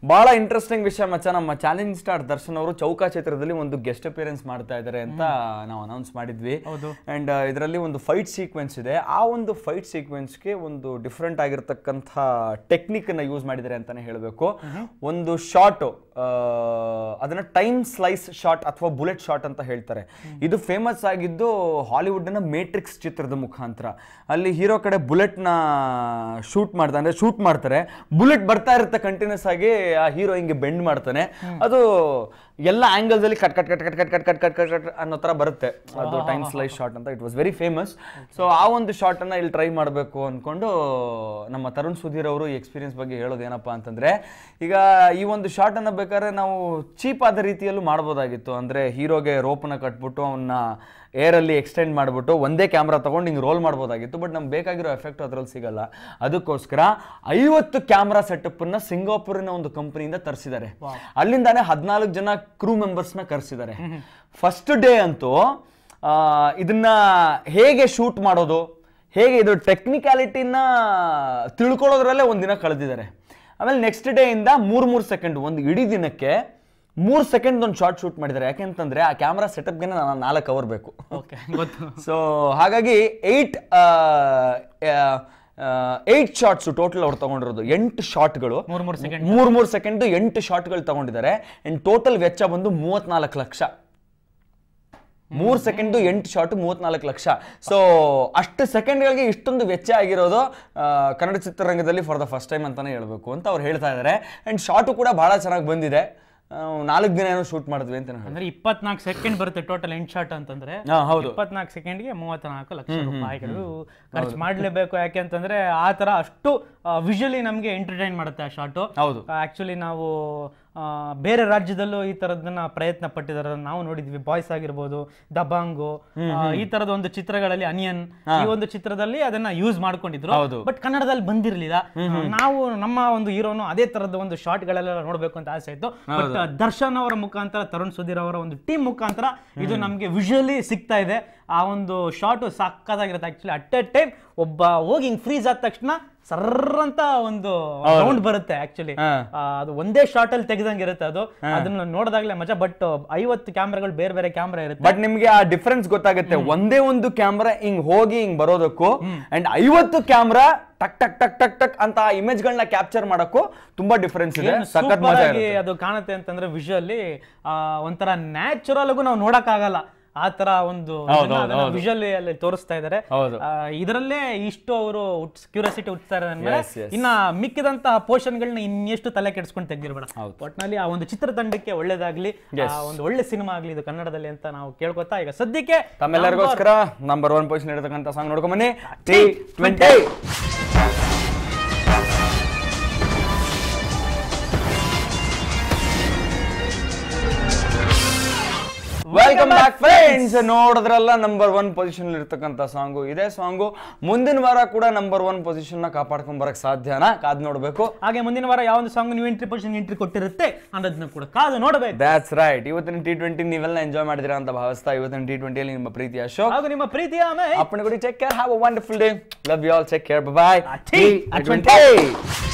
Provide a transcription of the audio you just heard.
ಬಹಳ ಇಂಟ್ರೆಸ್ಟಿಂಗ್ ವಿಷಯ ಮಚ್ಚ ನಮ್ಮ ಚಾಲೆಂಜ್ ಸ್ಟಾರ್ ದರ್ಶನ್ ಅವರು ಚೌಕ ಚಿತ್ರದಲ್ಲಿ ಒಂದು ಗೆಸ್ಟ್ ಅಪಿಯರೆನ್ಸ್ ಮಾಡ್ತಾ ಇದ್ದಾರೆ ಅಂತ ನಾವು ಅನೌನ್ಸ್ ಮಾಡಿದ್ವಿ ಅಂಡ್ ಇದರಲ್ಲಿ ಒಂದು ಫೈಟ್ ಸೀಕ್ವೆನ್ಸ್ ಇದೆ ಆ ಒಂದು ಫೈಟ್ ಸೀಕ್ವೆನ್ಸ್ಗೆ ಒಂದು ಡಿಫ್ರೆಂಟ್ ಆಗಿರ್ತಕ್ಕಂಥ ಟೆಕ್ನಿಕ್ ಅನ್ನ ಯೂಸ್ ಮಾಡಿದ್ದಾರೆ ಅಂತಾನೆ ಹೇಳಬೇಕು ಒಂದು ಶಾಟ್ ಅದನ್ನ ಟೈಮ್ ಸ್ಲೈಸ್ ಶಾಟ್ ಅಥವಾ ಬುಲೆಟ್ ಶಾಟ್ ಅಂತ ಹೇಳ್ತಾರೆ ಇದು ಫೇಮಸ್ ಆಗಿದ್ದು ಹಾಲಿವುಡ್ನ ಮೇಟ್ರಿಕ್ಸ್ ಚಿತ್ರದ ಮುಖಾಂತರ ಅಲ್ಲಿ ಹೀರೋ ಕಡೆ ಬುಲೆಟ್ ನ ಶೂಟ್ ಮಾಡ್ತಾರೆ ಅಂದ್ರೆ ಶೂಟ್ ಮಾಡ್ತಾರೆ ಬುಲೆಟ್ ಬರ್ತಾ ಇರುತ್ತೆ ಕಂಟಿನ್ಯೂಸ್ ಆಗಿ ಆ ಹೀರೋ ಹಿಂಗೆ ಬೆಂಡ್ ಮಾಡ್ತಾನೆ ಅದು ಎಲ್ಲ angles ಅಲ್ಲಿ cut cut cut cut cut cut cut cut cut cut ಅನ್ನೋ ತರ ಬರುತ್ತೆ ಅದು ಟೈಮ್ ಸ್ಲೈಸ್ ಶಾಟ್ ಅಂತ it was very famous so ಆ ಒಂದು ಶಾಟ್ ಅನ್ನ ಇಲ್ಲಿ ಟ್ರೈ ಮಾಡಬೇಕು ಅನ್ಕೊಂಡು ನಮ್ಮ ತರುಣ್ ಸುಧೀರ್ ಅವರು ಈ ಎಕ್ಸ್ಪೀರಿಯನ್ಸ್ ಬಗ್ಗೆ ಹೇಳೋದು ಏನಪ್ಪಾ ಅಂತಂದ್ರೆ ಈಗ ಈ ಒಂದು ಶಾಟ್ ಅನ್ನ ಬೇಕಾದ್ರೆ ನಾವು ಚೀಪ್ ಆದ ರೀತಿಯಲ್ಲೂ ಮಾಡ್ಬೋದಾಗಿತ್ತು ಅಂದ್ರೆ ಹೀರೋಗೆ ರೋಪನ ಕಟ್ಬಿಟ್ಟು ಅವನ್ನ ಏರಲ್ಲಿ ಎಕ್ಸ್ಟೆಂಡ್ ಮಾಡಿಬಿಟ್ಟು ಒಂದೇ ಕ್ಯಾಮ್ರಾ ತಗೊಂಡು ಹಿಂಗೆ ರೋಲ್ ಮಾಡ್ಬೋದಾಗಿತ್ತು ಬಟ್ ನಮ್ಗೆ ಬೇಕಾಗಿರೋ ಎಫೆಕ್ಟ್ ಅದ್ರಲ್ಲಿ ಸಿಗಲ್ಲ ಅದಕ್ಕೋಸ್ಕರ ಐವತ್ತು ಕ್ಯಾಮ್ರಾ ಸೆಟಪ್ನ ಸಿಂಗಾಪುರಿನ ಒಂದು ಕಂಪನಿಯಿಂದ ತರಿಸಿದ್ದಾರೆ ಅಲ್ಲಿಂದಾನೆ ಹದಿನಾಲ್ಕು ಜನ ಕ್ರೂ ಮೆಂಬರ್ಸ್ನ ಕರೆಸಿದ್ದಾರೆ ಫಸ್ಟ್ ಡೇ ಅಂತೂ ಆ, ಇದನ್ನ ಹೇಗೆ ಶೂಟ್ ಮಾಡೋದು ಹೇಗೆ ಇದು ಟೆಕ್ನಿಕ್ಯಾಲಿಟಿನ ತಿಳ್ಕೊಳ್ಳೋದ್ರಲ್ಲೇ ಒಂದಿನ ಕಳೆದಿದ್ದಾರೆ ಆಮೇಲೆ ನೆಕ್ಸ್ಟ್ ಡೇ ಇಂದ ಮೂರ್ ಮೂರು ಸೆಕೆಂಡ್ ಒಂದು ಇಡೀ ದಿನಕ್ಕೆ ಮೂರು ಸೆಕೆಂಡ್ ಒಂದು ಶಾರ್ಟ್ ಶೂಟ್ ಮಾಡಿದ್ದಾರೆ ಯಾಕೆಂತಂದ್ರೆ ಆ ಕ್ಯಾಮ್ರಾ ಸೆಟಪ್ಗೆ ನಾಲ್ಕು ಅವರ್ ಬೇಕು ಓಕೆ ಗೊತ್ತು ಸೊ ಹಾಗಾಗಿ ಏಯ್ಟ್ ಏಯ್ಟ್ ಶಾರ್ಟ್ಸ್ ಟೋಟಲ್ ಅವ್ರು ತಗೊಂಡಿರೋದು ಎಂಟು ಶಾಟ್ಗಳು ಮೂರ್ ಮೂರ್ ಸೆಕೆಂಡ್ ಮೂರ್ ಮೂರು ಸೆಕೆಂಡ್ ಎಂಟು ಶಾಟ್ಗಳು ತಗೊಂಡಿದ್ದಾರೆ ಅಂಡ್ ಟೋಟಲ್ ವೆಚ್ಚ ಬಂದು ಮೂವತ್ನಾಲ್ಕು ಲಕ್ಷ ಮೂರ್ ಸೆಕೆಂಡ್ ಎಂಟು ಶಾಟ್ ಮೂವತ್ನಾಲ್ಕು ಲಕ್ಷ ಸೊ ಅಷ್ಟು ಸೆಕೆಂಡ್ಗಳಿಗೆ ಇಷ್ಟೊಂದು ವೆಚ್ಚ ಆಗಿರೋದು ಆ, ಕನ್ನಡ ಚಿತ್ರರಂಗದಲ್ಲಿ ಫಾರ್ ದ ಫಸ್ಟ್ ಟೈಮ್ ಅಂತಾನೆ ಹೇಳ್ಬೇಕು ಅಂತ ಅವ್ರು ಹೇಳ್ತಾ ಇದ್ದಾರೆ ಅಂಡ್ ಶಾಟು ಕೂಡ ಬಹಳ ಚೆನ್ನಾಗಿ ಬಂದಿದೆ ನಾಲ್ಕು ದಿನ ಏನೋ ಶೂಟ್ ಮಾಡಿದ್ವಿ ಅಂತ ನಾನು ಅಂದ್ರೆ ಇಪ್ಪತ್ನಾಲ್ಕು ಸೆಕೆಂಡ್ ಬರುತ್ತೆ ಟೋಟಲ್ ಎಂಡ್ ಶಾಟ್ ಅಂತಂದ್ರೆ ಹಾ ಹೌದು ಇಪ್ಪತ್ನಾಲ್ಕು ಸೆಕೆಂಡ್ಗೆ ಮೂವತ್ನಾಲ್ಕು ಲಕ್ಷ ರೂಪಾಯಿಗಳು ಖರ್ಚು ಮಾಡ್ಲೇಬೇಕು ಯಾಕೆ ಅಂತಂದ್ರೆ ಆ ತರ ಅಷ್ಟು ವಿಜುವಲಿ ನಮ್ಗೆ ಎಂಟರ್ಟೈನ್ ಮಾಡುತ್ತೆ ಆ ಶಾಟು ಹೌದು ಆಕ್ಚುಲಿ ನಾವು ಆ, ಬೇರೆ ರಾಜ್ಯದಲ್ಲೂ ಈ ತರದನ್ನ ಪ್ರಯತ್ನ ಪಟ್ಟಿದ್ದಾರೆ ಅದನ್ನ ನಾವು ನೋಡಿದ್ವಿ ಬಾಯ್ಸ್ ಆಗಿರ್ಬೋದು ದಬಾಂಗು ಆ, ಈ ತರದ ಒಂದು ಚಿತ್ರಗಳಲ್ಲಿ ಅನಿಯನ್ ಈ ಒಂದು ಚಿತ್ರದಲ್ಲಿ ಅದನ್ನ ಯೂಸ್ ಮಾಡ್ಕೊಂಡಿದ್ರು ಹೌದು. ಬಟ್ ಕನ್ನಡದಲ್ಲಿ ಬಂದಿರಲಿಲ್ಲ ನಾವು ನಮ್ಮ ಒಂದು ಹೀರೋನು ಅದೇ ತರದ ಒಂದು ಶಾರ್ಟ್ ಗಳೆಲ್ಲ ನೋಡ್ಬೇಕು ಅಂತ ಆಸೆ ಇತ್ತು ಬಟ್ ದರ್ಶನ್ ಅವರ ಮುಖಾಂತರ ತರುಣ್ ಸುಧೀರ್ ಅವರ ಒಂದು ಟೀಮ್ ಮುಖಾಂತರ ಇದು ನಮ್ಗೆ ವಿಜುವಲಿ ಸಿಗ್ತಾ ಇದೆ ಆ ಒಂದು ಶಾರ್ಟ್ ಸಾಕಾಗಿರುತ್ತೆ ಆಕ್ಚುಲಿ ಅಟ್ ಎ ಟೈಮ್ ಒಬ್ಬ ಹೋಗಿ ಹಿಂಗ್ ಫ್ರೀಸ್ ಆದ ತಕ್ಷಣ ಸರ್ರ್ ಅಂತ ಒಂದು ಸೌಂಡ್ ಬರುತ್ತೆ ಆಕ್ಚುಲಿ ಹಾ. ಅದು ಒಂದೇ ಶಾರ್ಟ್ ಅಲ್ಲಿ ತೆಗ್ದಂಗೆ ಇರುತ್ತೆ ಅದು ಅದನ್ನ ನೋಡಿದಾಗ್ಲೇ ಮಜಾ ಬಟ್ ಐವತ್ತು ಕ್ಯಾಮ್ರಾಗಳು ಬೇರೆ ಬೇರೆ ಕ್ಯಾಮ್ರಾ ಇರುತ್ತೆ ಬಟ್ ನಿಮ್ಗೆ ಆ ಡಿಫರೆನ್ಸ್ ಗೊತ್ತಾಗುತ್ತೆ ಒಂದೇ ಒಂದು ಕ್ಯಾಮ್ರಾ ಹಿಂಗ್ ಹೋಗಿ ಹಿಂಗ್ ಬರೋದಕ್ಕೂ ಅಂಡ್ ಐವತ್ತು ಕ್ಯಾಮ್ರಾ ಟಕ್ ಟಕ್ ಟಕ್ ಟಕ್ ಟಕ್ ಅಂತ ಆ ಇಮೇಜ್ ಗಳನ್ನ ಕ್ಯಾಪ್ಚರ್ ಮಾಡಕ್ಕೂ ತುಂಬಾ ಡಿಫರೆನ್ಸ್ ಇದೆ ಏನ್ ಸಖತ್ super ಮಜಾ ಆಗಿ ಇರುತ್ತೆ ಅದು ಕಾಣುತ್ತೆ ಅಂತಂದ್ರೆ ವಿಜುವಲ್ಲಿ ಒಂಥರ ನ್ಯಾಚುರಲ್ ಆಗೂ ನಾವು ನೋಡಕ್ ಆಗಲ್ಲ ಆ ತರ ಒಂದು ವಿಜುವಲ್ ಅಲ್ಲಿ ತೋರಿಸ್ತಾ ಇದ್ದಾರೆ ಹೌದು. ಇದರಲ್ಲೇ ಇಷ್ಟು ಅವರು ಕ್ಯೂರಿಯಾಸಿಟಿ ಹುಟ್ಟಿಸ್ತಾ ಇದ್ದಾರೆ ಅಂದ್ಮೇಲೆ Yes, yes. ಇನ್ನ ಮಿಕ್ಕಿದಂತಹ ಪೋರ್ಷನ್ಗಳನ್ನ ಇನ್ನೆಷ್ಟು ತಲೆ ಕೆಡಿಸ್ಕೊಂಡು ತೆಗ್ದಿರ್ಬೇಡ ಒಟ್ನಲ್ಲಿ ಆ ಒಂದು ಚಿತ್ರತಂಡಕ್ಕೆ ಒಳ್ಳೇದಾಗ್ಲಿ ಆ ಒಂದು ಒಳ್ಳೆ ಸಿನಿಮಾ ಆಗ್ಲಿ ಇದು ಕನ್ನಡದಲ್ಲಿ ಅಂತ ನಾವು ಕೇಳ್ಕೊತಾ ಈಗ ಸದ್ಯಕ್ಕೆ ತಮ್ಮೆಲ್ಲರಿಗೋಸ್ಕರ ನಂಬರ್ ಒನ್ ಪೊಸಿಷನ್ ಇರತಕ್ಕಂತ ಸಾಂಗ್ ನೋಡ್ಕೊಂಡ್ ಬನ್ನಿ T twenty welcome back friends ನೋಡಿದ್ರಲ್ಲ ನಂಬರ್ ಒನ್ ಪೊಸಿಷನ್ ಇರ್ತಕ್ಕಂಥ ಸಾಂಗು ಇದೇ ಸಾಂಗು ಮುಂದಿನ ವಾರ ಕೂಡ ನಂಬರ್ ಒನ್ ಪೊಸಿಷನ್ ನ ಕಾಪಾಡ್ಕೊಂಡ್ ಬರಕ್ ಸಾಧ್ಯನಾ ಕಾದ್ ನೋಡ್ಬೇಕು ಹಾಗೆ ಮುಂದಿನ ವಾರ ಯಾವ ಒಂದು ಸಾಂಗ್ ನೀವು ಎಂಟ್ರಿ ಪರ್ಸೆಂಟ್ ಎಂಟ್ರಿ ಕೊಟ್ಟಿರುತ್ತೆ ಅನ್ನೋದನ್ನ ಕೂಡ ಕಾದು ನೋಡಬೇಕು ದ್ಯಾಟ್ಸ್ ರೈಟ್ ಇವತ್ತಿನ ಟಿ ಟ್ವೆಂಟಿ ನೀವೆಲ್ಲ ಎಂಜಾಯ್ ಮಾಡಿದಿರಾ ಅಂತ ಭಾವಿಸ್ತಾ ಇವತ್ತಿನ ಟಿ ಟ್ವೆಂಟಿಯಲ್ಲಿ ನಿಮ್ಮ ಪ್ರೀತಿಯ ಶೋ ಹಾಗೂ ನಿಮ್ಮ ಪ್ರೀತಿಯ ಆಮೇಲೆ ಅಪ್ಪನ ಗುಡಿ take care have a wonderful day love you all take care bye Tea at 20.